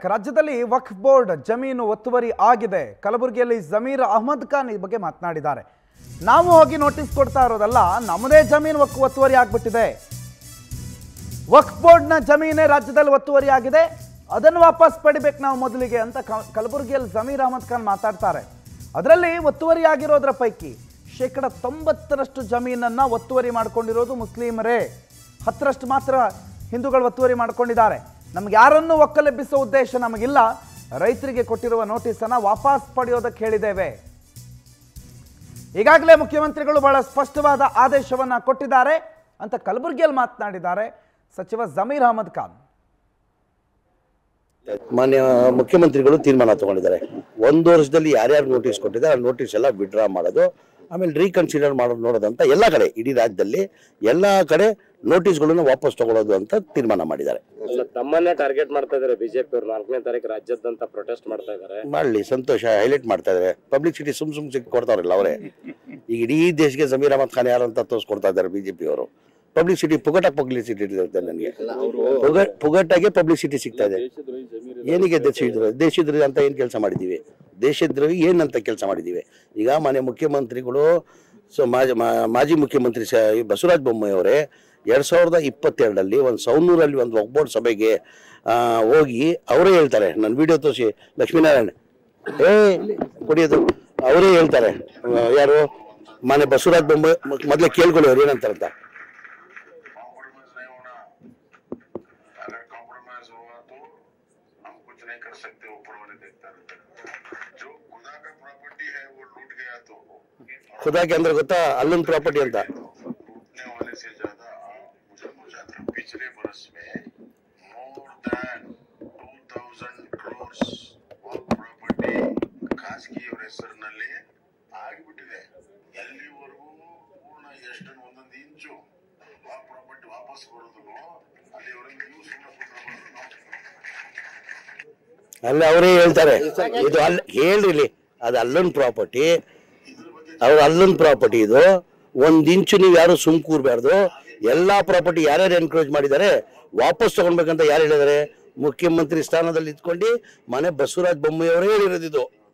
ರಾಜ್ಯದಲ್ಲಿ ವಕ್ಫ್ ಬೋರ್ಡ್ ಜಮೀನು ಒತ್ತುವರಿ ಆಗಿದೆ ಕಲಬುರಗಿಯಲ್ಲಿ ಜಮೀರ್ ಅಹಮದ್ ಖಾನ್ ಈ ಬಗ್ಗೆ ಮಾತನಾಡಿದ್ದಾರೆ ನಾವು ಹೋಗಿ ನೋಟಿಸ್ ಕೊಡ್ತಾ ಇರೋದಲ್ಲ ನಮ್ಮದೇ ಜಮೀನು ವಕ್ ಒತ್ತುವರಿ ಆಗ್ಬಿಟ್ಟಿದೆ ವಕ್ಫ್ ಬೋರ್ಡ್ನ ಜಮೀನೇ ರಾಜ್ಯದಲ್ಲಿ ಒತ್ತುವರಿ ಆಗಿದೆ ಅದನ್ನು ವಾಪಸ್ ಪಡಿಬೇಕು ನಾವು ಮೊದಲಿಗೆ ಅಂತ ಕ- ಕಲಬುರಗಿಯಲ್ಲಿ ಜಮೀರ್ ಅಹಮದ್ ಖಾನ್ ಮಾತಾಡ್ತಾರೆ ಅದರಲ್ಲಿ ಒತ್ತುವರಿ ಆಗಿರೋದ್ರ ಪೈಕಿ ಶೇಕಡ ತೊಂಬತ್ತರಷ್ಟು ಜಮೀನನ್ನ ಒತ್ತುವರಿ ಮಾಡ್ಕೊಂಡಿರೋದು ಮುಸ್ಲಿಮರೇ ಹತ್ತರಷ್ಟು ಮಾತ್ರ ಹಿಂದೂಗಳು ಒತ್ತುವರಿ ಮಾಡ್ಕೊಂಡಿದ್ದಾರೆ ನಮ್ಗೆ ಯಾರನ್ನೂ ಒಕ್ಕಲೆಬ್ಬಿಸೋ ಉದ್ದೇಶ ನಮಗಿಲ್ಲ ರೈತರಿಗೆ ಕೊಟ್ಟಿರುವ ನೋಟಿಸನ್ನು ವಾಪಸ್ ಪಡೆಯೋದಕ್ಕೆ ಹೇಳಿದ್ದೇವೆ ಈಗಾಗಲೇ ಮುಖ್ಯಮಂತ್ರಿಗಳು ಬಹಳ ಸ್ಪಷ್ಟವಾದ ಆದೇಶವನ್ನ ಕೊಟ್ಟಿದ್ದಾರೆ ಅಂತ ಕಲಬುರಗಿಯಲ್ಲಿ ಮಾತನಾಡಿದ್ದಾರೆ ಸಚಿವ ಜಮೀರ್ ಅಹಮದ್ ಖಾನ್ ಮಾನ್ಯ ಮುಖ್ಯಮಂತ್ರಿಗಳು ತೀರ್ಮಾನ ತಗೊಂಡಿದ್ದಾರೆ ಒಂದು ವರ್ಷದಲ್ಲಿ ಯಾರ್ಯಾರು ನೋಟಿಸ್ ಕೊಟ್ಟಿದ್ದಾರೆ ಆ ನೋಟಿಸ್ ಎಲ್ಲ ವಿಡ್ರಾ ಮಾಡೋದು ಆಮೇಲೆ ರೀಕನ್ಸಿಡರ್ ಮಾಡೋದು ನೋಡೋದಂತ ಎಲ್ಲ ಕಡೆ ಇಡೀ ರಾಜ್ಯದಲ್ಲಿ ಎಲ್ಲ ಕಡೆ ನೋಟಿಸ್ಗಳನ್ನು ವಾಪಸ್ ತಗೊಳ್ಳೋದು ಅಂತ ತೀರ್ಮಾನ ಮಾಡಿದ್ದಾರೆ ಅಲ್ಲ ತಮ್ಮನ್ನೇ ಟಾರ್ಗೆಟ್ ಮಾಡ್ತಾ ಇದಾರೆ ಬಿಜೆಪಿ ಅವ್ರು ನಾಲ್ಕನೇ ತಾರೀಕು ರಾಜ್ಯದಂತ ಪ್ರೊಟೆಸ್ಟ್ ಮಾಡ್ತಾ ಇದಾರೆ ಮಾಡಲಿ ಸಂತೋಷ ಹೈಲೈಟ್ ಮಾಡ್ತಾ ಇದ್ದಾರೆ ಪಬ್ಲಿಸಿಟಿ ಸುಮ್ ಸುಮ್ ಸಿಕ್ ಕೊಡ್ತಾರಲ್ಲ ಅವರೇ ಈಗ ಇಡೀ ದೇಶಕ್ಕೆ ಜಮೀರ್ ಅಹಮದ್ ಖಾನ್ ಯಾರು ಅಂತ ತೋರಿಸ್ಕೊಡ್ತಾ ಇದ್ದಾರೆ ಬಿಜೆಪಿ ಅವರು ಪಬ್ಲಿಸಿಟಿ ಪುಗಟ ಪಬ್ಲಿಸಿಟಿ ಇರುತ್ತೆ ನನಗೆ ಪುಗ- ಪುಗಟಾಗೆ ಪಬ್ಲಿಸಿಟಿ ಸಿಗ್ತಾ ಇದೆ ಏನಿಗೆ ದೇಶದ್ರೋಹಿ ದೇಶದ್ರೋಹಿ ಅಂತ ಏನು ಕೆಲಸ ಮಾಡಿದ್ದೀವಿ ದೇಶದ್ರೋಹಿ ಏನಂತ ಕೆಲಸ ಮಾಡಿದ್ದೀವಿ ಈಗ ಮನೆ ಮುಖ್ಯಮಂತ್ರಿಗಳು ಸೊ ಮಾಜಿ ಮಾ- ಮಾಜಿ ಮುಖ್ಯಮಂತ್ರಿ ಸ ಈ ಬಸವರಾಜ ಬೊಮ್ಮಾಯಿ ಅವರೇ ಎರಡು ಸಾವಿರದ ಇಪ್ಪತ್ತೆರಡರಲ್ಲಿ ಒಂದು ಸೌನೂರಲ್ಲಿ ಒಂದು ಒಗ್ಬೋರ್ಡ್ ಸಭೆಗೆ ಆ, ಹೋಗಿ ಅವರೇ ಹೇಳ್ತಾರೆ ನನ್ನ ವಿಡಿಯೋ ತೋರಿಸಿ ಲಕ್ಷ್ಮೀನಾರಾಯಣ ಏ ಕುಡಿಯೋದು ಅವರೇ ಹೇಳ್ತಾರೆ ಆ, ಯಾರು ಮನೆ ಬಸವರಾಜ ಬೊಮ್ಮಾಯಿ ಮೊದಲೇ ಕೇಳ್ಕೊಳ್ಳಿ ಅವ್ರು ಏನಂತಾರಂತ कॉम्प्रोमाइज नहीं होना अगर कॉम्प्रोमाइज हुआ तो हम कुछ नहीं कर सकते ऊपर वाले देखता रहता है जो खुदा का प्रॉपर्टी है वो लूट गया तो ಖುದಾಕೆ ಅಂದ್ರೆ ಗೊತ್ತಾ ಅಲ್ಲೊಂದು ಪ್ರಾಪರ್ಟಿ ಅಂತ लूटने वाले से ज्यादा मुझे मजा आता है पिछले बरस में more then two thousand crores property ಖಾಸಗಿಯವರ ಹೆಸರಿನಲ್ಲಿ ಆಗಿಬಿಟ್ಟಿದೆ ಎಲ್ಲಿವರೆಗೂ ಪೂರ್ಣ ಎಷ್ಟು ಒಂದೊಂದು ಇಂಚು ಆ ಪ್ರಾಪರ್ಟಿ ವಾಪಸ್ ಬರೋದನ್ನು ಅಲ್ಲಿವರೆಗೂ ನೀವು ಸುಮ್ಮನೆ ಕೂತ್ಕೊಬಾರ್ದು ನಾವು ಅಲ್ಲ ಅವರೇ ಹೇಳ್ತಾರೆ ಇದು ಅಲ್ಲ ಹೇಳ್ರಿ ಇಲ್ಲಿ ಅದು ಅಲ್ಲೊಂದು ಪ್ರಾಪರ್ಟಿ ಅವ್ರ ಅಲ್ಲೊಂದು ಪ್ರಾಪರ್ಟಿ ಇದು ಒಂದ್ ಇಂಚು ನೀವು ಯಾರು ಸುಮ್ ಕೂರ್ಬಾರ್ದು ಎಲ್ಲಾ ಪ್ರಾಪರ್ಟಿ ಯಾರ್ಯಾರು ಎನ್ಕರೇಜ್ ಮಾಡಿದ್ದಾರೆ ವಾಪಸ್ ತಗೊಳ್ಬೇಕಂತ ಯಾರು ಹೇಳಿದ್ದಾರೆ ಮುಖ್ಯಮಂತ್ರಿ ಸ್ಥಾನದಲ್ಲಿ ಇದ್ಕೊಂಡು ಮನೆ ಬಸವರಾಜ ಬೊಮ್ಮಾಯಿ ಅವರೇ ಹೇಳಿರೋದು ಇದು